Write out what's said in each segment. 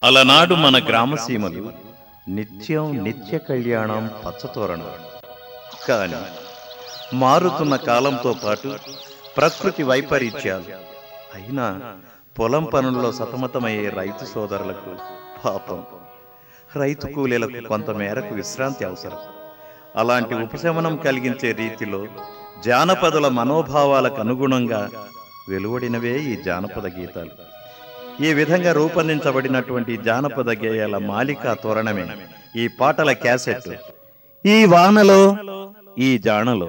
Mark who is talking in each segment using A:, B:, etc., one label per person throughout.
A: అలనాడు మన గ్రామసీమలు నిత్యం నిత్య కళ్యాణం పచ్చతోరణం కాని మారుతున్న కాలంతో పాటు ప్రకృతి వైపరీత్యాలు అయినా పొలం పనుల్లో సతమతమయ్యే రైతు సోదరులకు పాపం రైతు కూలీలకు కొంత మేరకు విశ్రాంతి అవసరం అలాంటి ఉపశమనం కలిగించే రీతిలో జానపదుల మనోభావాలకు అనుగుణంగా వెలువడినవే ఈ జానపద గీతాలు ఈ విధంగా రూపొందించబడినటువంటి జానపద గేయాల మాలికా తోరణమే ఈ పాటల క్యాసెట్ ఈ వానలో ఈ జానలో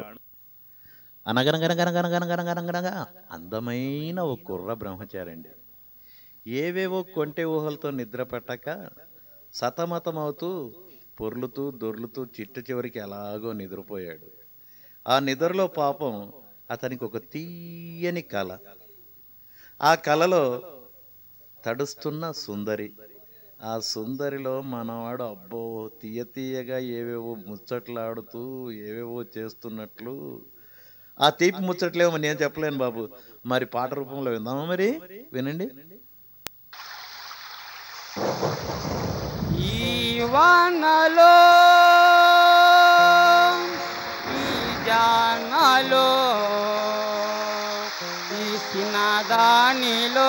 A: అనగనగనగనగనగనగనగనగనగా అందమైన ఓ కుర్ర బ్రహ్మచారండి ఏవేవో కొంటె ఊహలతో నిద్ర పట్టక సతమతమవుతూ పొర్లుతూ దొర్లుతూ చిట్ట చివరికి ఎలాగో నిద్రపోయాడు ఆ నిద్రలో పాపం అతనికి ఒక తీయని కల ఆ కలలో తడుస్తున్న సుందరి ఆ సుందరిలో మనవాడు అబ్బో తీయ తీయగా ఏవేవో ముచ్చట్లాడుతూ ఏవేవో చేస్తున్నట్లు ఆ తీపి ముచ్చట్లేమో నేను చెప్పలేను బాబు మరి పాట రూపంలో విందామా మరి వినండి
B: ఈ వానలో ఈ జానలో ఈ సినదానిలో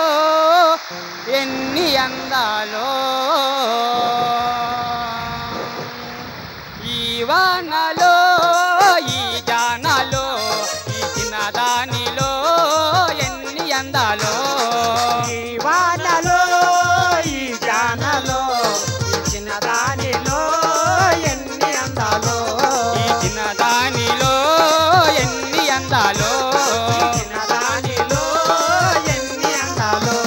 B: ఎన్ని అందాలో ఈ వానలో ఈ జానలో ఈ చిన్నదానిలో ఎన్ని అందాలో
C: ఈ వానలో ఈ జానలో ఈ చిన్నదానిలో ఎన్ని అందాలో
B: ఈ చిన్నదానిలో ఎన్ని అందాలో
C: ఈ చిన్నదానిలో ఎన్ని అందాలో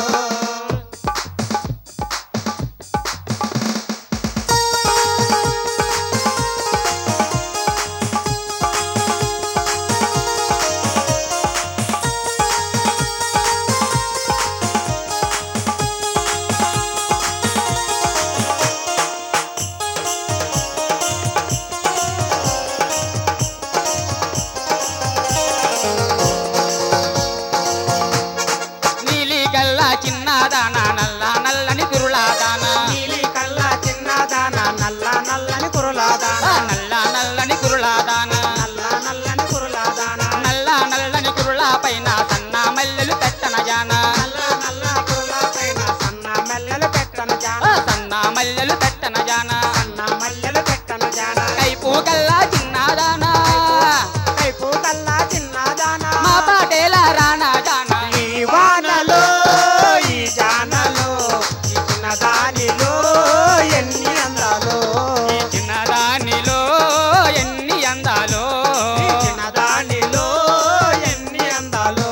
B: నీలి గల్లా చిన్నదాన నల్ల నల్లని కురులాదాన
C: నీలి కళ్ళ చిన్నదాన నల్ల నల్లని కురులాదాన
B: నల్ల నల్లని కురులాదాన
C: నల్ల నల్లని కురులాదాన
B: నల్ల నల్లని కురుల పైన సన్న మల్లెలు పెట్టన జాన
C: నల్ల నల్ల కురుల పైన సన్న మల్లెలు పెట్టన జాన
B: సన్న మల్లెలు పెట్టన జాన
C: సన్న మల్లెలు పెట్టన జాన
B: కైపు గల్లా చిన్నదాన
C: కైపు కళ్ళ చిన్నదాన
B: మా పాటేల రానా జాన
C: ఈ వానలో ఈ జానలో ఈ చిన్నదానిలో ఎన్ని అందాలో
B: ఈ చిన్నదానిలో ఎన్ని అందాలో
C: ఈ చిన్నదానిలో ఎన్ని అందాలో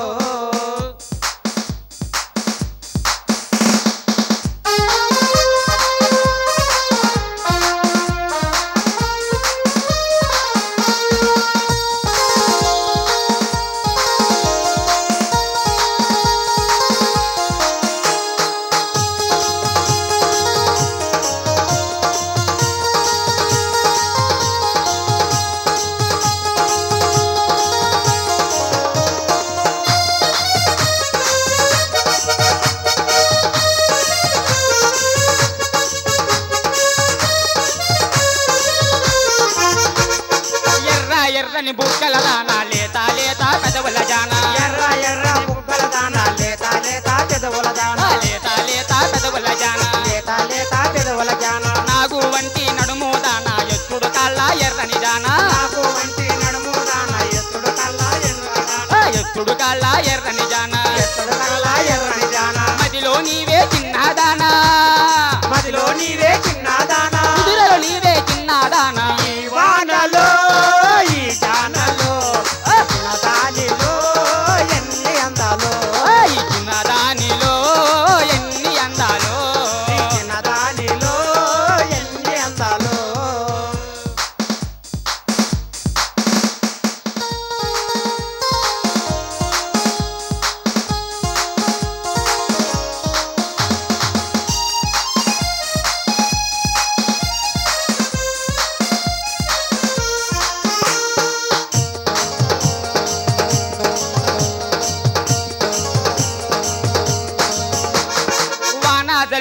B: ఎర్ర ఎర్రని బుక్కల దాన లేత లేత పెదవుల జాన
C: ఎర్ర ఎర్ర బుగ్గల దాన లేత లేత పెదవుల దాన
B: లేత లేత పెదవుల జాన
C: లేత లేత పెదవుల జాన
B: నాగు వంటి నడుము దాన ఎత్తుడు కాళ్ళ ఎర్రని జాన
C: నాకు వంటి నడుము దాన ఎత్తుడు కళ్ళ ఎర్ర దాన
B: ఎత్తుడు కాళ్ళ ఎర్రని జాన
C: ఎత్తుడు కళ్ళ ఎర్రని జాన
B: మదిలో నీవే చిన్నదానా
C: మదిలో నీవే చిన్నదాన
B: కుదురలో నీవే చిన్నదానా
C: ఈ వానలో ఈ జానలో చిన్నదానిలో ఎన్ని అందాలో
B: ఈ చిన్నదానిలో ఎన్ని అందాలో
C: ఈ చిన్నదానిలో ఎన్ని అందాలో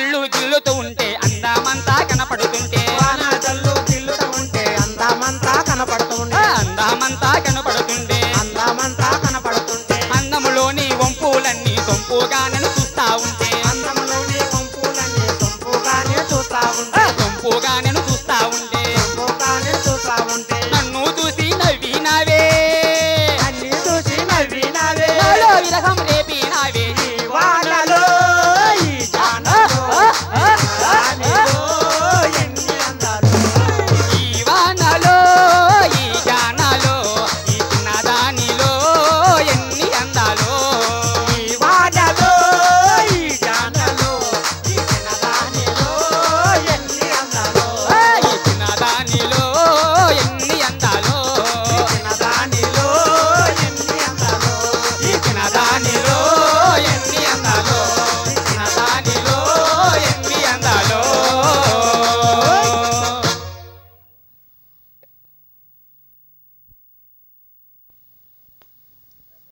B: జల్లు గిల్లుతూ ఉంటే అందమంతా కనపడుతుంటే
C: వాన జల్లు చిల్లుతూ ఉంటే అందమంతా కనపడుతుండే
B: అందమంతా కనపడుతుంటే
C: అందమంతా కనపడుతుంటే
B: అందములోని వంపులన్నీ సొంపుగా నన్ను చూస్తా ఉంటే
C: అందములోని వంపులన్నీ సొంపుగానే చూస్తా ఉంటే
B: సొంపుగా నేను